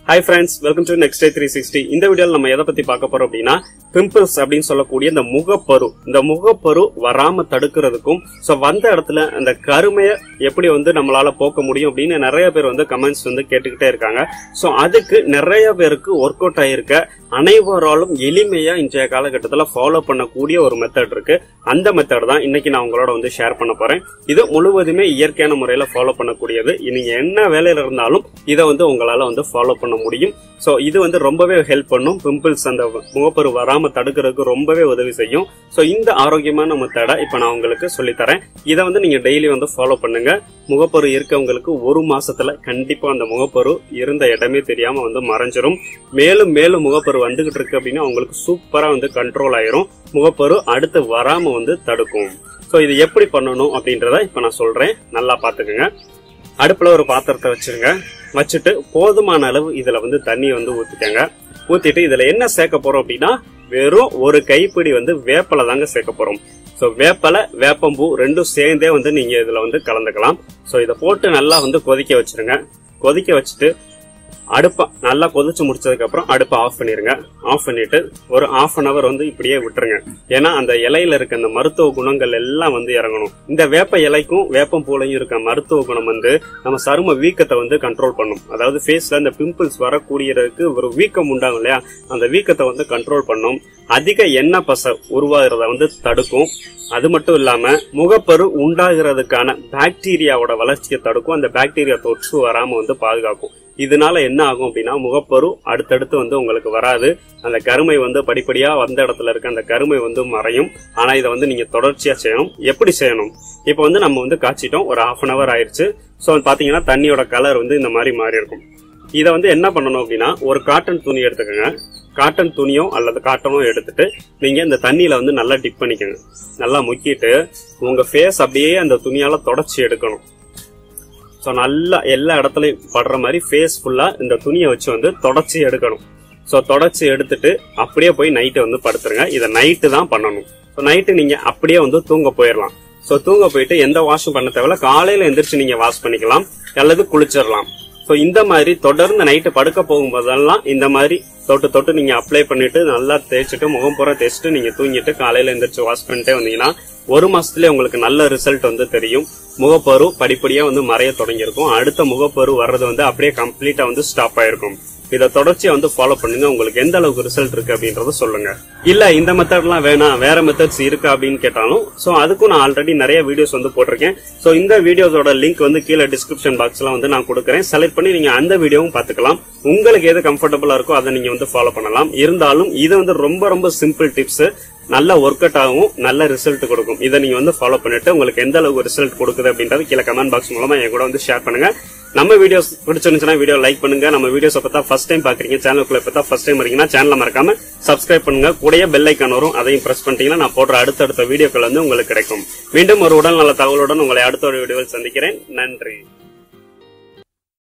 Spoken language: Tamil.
hi friends welcome to next day three sixty இந்த வீடியோவில் நம்ம எதை பத்தி பார்க்க போறோம் அப்படின்னா பிம்பிள்ஸ் அப்படின்னு சொல்லக்கூடிய இந்த முகப்பரு இந்த முகப்பரு வராம தடுக்கிறதுக்கும் ஸோ வந்த இடத்துல அந்த கருமையை எப்படி வந்து நம்மளால போக்க முடியும் அப்படின்னு நிறைய பேர் வந்து கமெண்ட்ஸ் வந்து கேட்டுக்கிட்டே இருக்காங்க ஸோ அதுக்கு நிறைய பேருக்கு ஒர்க் அவுட் ஆயிருக்க அனைவராலும் எளிமையா இன்றைய காலகட்டத்தில் ஃபாலோ பண்ணக்கூடிய ஒரு மெத்தட் இருக்கு அந்த மெத்தட் தான் இன்னைக்கு நான் உங்களோட வந்து ஷேர் பண்ண போறேன் இது முழுவதுமே இயற்கையான முறையில ஃபாலோ பண்ணக்கூடியது நீங்க என்ன வேலையில இருந்தாலும் இதை வந்து உங்களால வந்து ஃபாலோ பண்ண முடியும் ஸோ இது வந்து ரொம்பவே ஹெல்ப் பண்ணும் பிம்பிள்ஸ் அந்த முகப்பரு வராம தடுக்கிறதுக்கு ரொம்பவே உதவி செய்யும் ஸோ இந்த ஆரோக்கியமான மெத்தடை இப்போ நான் உங்களுக்கு சொல்லித்தரேன் இதை வந்து நீங்க டெய்லி வந்து ஃபாலோ பண்ணுங்க முகப்பரு இருக்கவங்களுக்கு ஒரு மாசத்துல கண்டிப்பா அந்த முகப்பரு இருந்த இடமே தெரியாம வந்து மறைஞ்சிரும் மேலும் மேலும் முகப்பரு வந்துகிட்டு இருக்கு அப்படின்னா அவங்களுக்கு சூப்பரா வந்து கண்ட்ரோல் ஆயிரும் முகப்பரு அடுத்து வராம வந்து தடுக்கும் ஸோ இது எப்படி பண்ணணும் அப்படின்றத இப்போ நான் சொல்றேன் நல்லா பாத்துக்கோங்க அடுப்புல ஒரு பாத்திரத்தை வச்சிருங்க வச்சுட்டு போதுமான அளவு இதுல வந்து தண்ணி வந்து ஊத்திக்கங்க ஊத்திட்டு இதுல என்ன சேர்க்க போறோம் அப்படின்னா வெறும் ஒரு கைப்பிடி வந்து வேப்பலை தாங்க சேர்க்க போறோம் ஸோ வேப்பலை வேப்பம்பூ ரெண்டும் சேர்ந்தே வந்து நீங்க இதுல வந்து கலந்துக்கலாம் ஸோ இதை போட்டு நல்லா வந்து கொதிக்க வச்சிருங்க கொதிக்க வச்சுட்டு அடுப்பை நல்லா கொதிச்சு முடிச்சதுக்கு அப்புறம் அடுப்பை ஆஃப் பண்ணிருங்க ஆஃப் பண்ணிட்டு ஒரு ஆஃப் அன் அவர் வந்து இப்படியே விட்டுருங்க ஏன்னா அந்த இலையில இருக்க அந்த மருத்துவ குணங்கள் எல்லாம் வந்து இறங்கணும் இந்த வேப்ப இலைக்கும் வேப்பம் பூலையும் இருக்க மருத்துவ குணம் வந்து நம்ம சரும வீக்கத்தை வந்து கண்ட்ரோல் பண்ணும் அதாவது ஃபேஸ்ல இந்த பிம்பிள்ஸ் வரக்கூடியதுக்கு ஒரு வீக்கம் உண்டாகும் இல்லையா அந்த வீக்கத்தை வந்து கண்ட்ரோல் பண்ணும் அதிக எண்ணெய் பசை உருவாகிறத வந்து தடுக்கும் அது மட்டும் இல்லாம முகப்பரு உண்டாகிறதுக்கான பாக்டீரியாவோட வளர்ச்சியை தடுக்கும் அந்த பாக்டீரியா தொற்று வராம வந்து பாதுகாக்கும் இதனால என்ன ஆகும் அப்படின்னா முகப்பரு அடுத்தடுத்து வந்து உங்களுக்கு வராது அந்த கருமை வந்து படிப்படியா வந்த இடத்துல இருக்க அந்த கருமை வந்து மறையும் ஆனா இதை வந்து நீங்க தொடர்ச்சியா செய்யணும் எப்படி செய்யணும் இப்போ வந்து நம்ம வந்து காய்ச்சிட்டோம் ஒரு ஹாஃப் அன் அவர் ஆயிடுச்சு ஸோ பாத்தீங்கன்னா தண்ணியோட கலர் வந்து இந்த மாதிரி மாறி இருக்கும் இதை வந்து என்ன பண்ணணும் அப்படின்னா ஒரு காட்டன் துணி எடுத்துக்கோங்க காட்டன் துணியோ அல்லது காட்டனோ எடுத்துட்டு நீங்க இந்த தண்ணியில வந்து நல்லா டிப் பண்ணிக்கோங்க நல்லா முக்கிட்டு உங்க ஃபேஸ் அப்படியே அந்த துணியால தொடச்சி எடுக்கணும் ஸோ நல்லா எல்லா இடத்துலயும் படுற மாதிரி ஃபேஸ் ஃபுல்லா இந்த துணியை வச்சு வந்து தொடச்சி எடுக்கணும் ஸோ தொடச்சி எடுத்துட்டு அப்படியே போய் நைட்டு வந்து படுத்துருங்க இதை நைட்டு தான் பண்ணணும் ஸோ நைட்டு நீங்க அப்படியே வந்து தூங்க போயிடலாம் ஸோ தூங்க போயிட்டு எந்த வாஷும் பண்ண தேவையில்ல காலையில எந்திரிச்சு நீங்க வாஷ் பண்ணிக்கலாம் அல்லது குளிச்சிடலாம் ஸோ இந்த மாதிரி தொடர்ந்து நைட்டு படுக்க போகும்போதெல்லாம் இந்த மாதிரி தொட்டு தொட்டு நீங்க அப்ளை பண்ணிட்டு நல்லா தேய்ச்சிட்டு முகம் பூரா தேய்ச்சிட்டு நீங்க தூங்கிட்டு காலையில எந்திரிச்சு வாஷ் பண்ணிட்டே வந்தீங்கன்னா ஒரு மாசத்துலயே உங்களுக்கு நல்ல ரிசல்ட் வந்து தெரியும் முகப்பரு படிப்படியா வந்து மறைய தொடங்கியிருக்கும் அடுத்த முகப்பரு வர்றது வந்து அப்படியே கம்ப்ளீட்டா வந்து ஸ்டாப் ஆயிருக்கும் இதை தொடர்ச்சியா வந்து ஃபாலோ பண்ணுங்க உங்களுக்கு எந்த அளவுக்கு ரிசல்ட் இருக்கு அப்படின்றத சொல்லுங்க இல்ல இந்த மெத்தட்லாம் வேணாம் வேற மெத்தட்ஸ் இருக்கா அப்படின்னு கேட்டாலும் சோ அதுக்கும் நான் ஆல்ரெடி நிறைய வீடியோஸ் வந்து போட்டிருக்கேன் சோ இந்த வீடியோஸோட லிங்க் வந்து கீழே டிஸ்கிரிப்ஷன் பாக்ஸ்ல வந்து நான் கொடுக்குறேன் செலக்ட் பண்ணி நீங்க அந்த வீடியோவும் பாத்துக்கலாம் உங்களுக்கு எது கம்ஃபர்டபுளா இருக்கோ அதை நீங்க வந்து ஃபாலோ பண்ணலாம் இருந்தாலும் இது வந்து ரொம்ப ரொம்ப சிம்பிள் டிப்ஸ் நல்ல ஒர்க் அவுட் ஆகும் நல்ல ரிசல்ட் கொடுக்கும் இதை நீங்க வந்து ஃபாலோ பண்ணிட்டு உங்களுக்கு எந்த அளவுக்கு ரிசல்ட் கொடுக்குது அப்படின்றது கீழே கமெண்ட் பாக்ஸ் மூலமா என் கூட வந்து ஷேர் பண்ணுங்க நம்ம வீடியோஸ் பிடிச்சிருந்துச்சுன்னா வீடியோ லைக் பண்ணுங்க நம்ம வீடியோஸ் பார்த்தா ஃபர்ஸ்ட் டைம் பாக்குறீங்க சேனலுக்குள்ள பார்த்தா ஃபர்ஸ்ட் டைம் வரீங்கன்னா சேனலை மறக்காம சப்ஸ்கிரைப் பண்ணுங்க கூடயே பெல் ஐக்கான் வரும் அதையும் பிரஸ் பண்ணிட்டீங்கன்னா நான் போடுற அடுத்தடுத்த வீடியோக்கள் வந்து உங்களுக்கு கிடைக்கும் மீண்டும் ஒரு உடல் நல தகவலுடன் உங்களை அடுத்த ஒரு வீடியோவில் சந்திக்கிறேன் நன்றி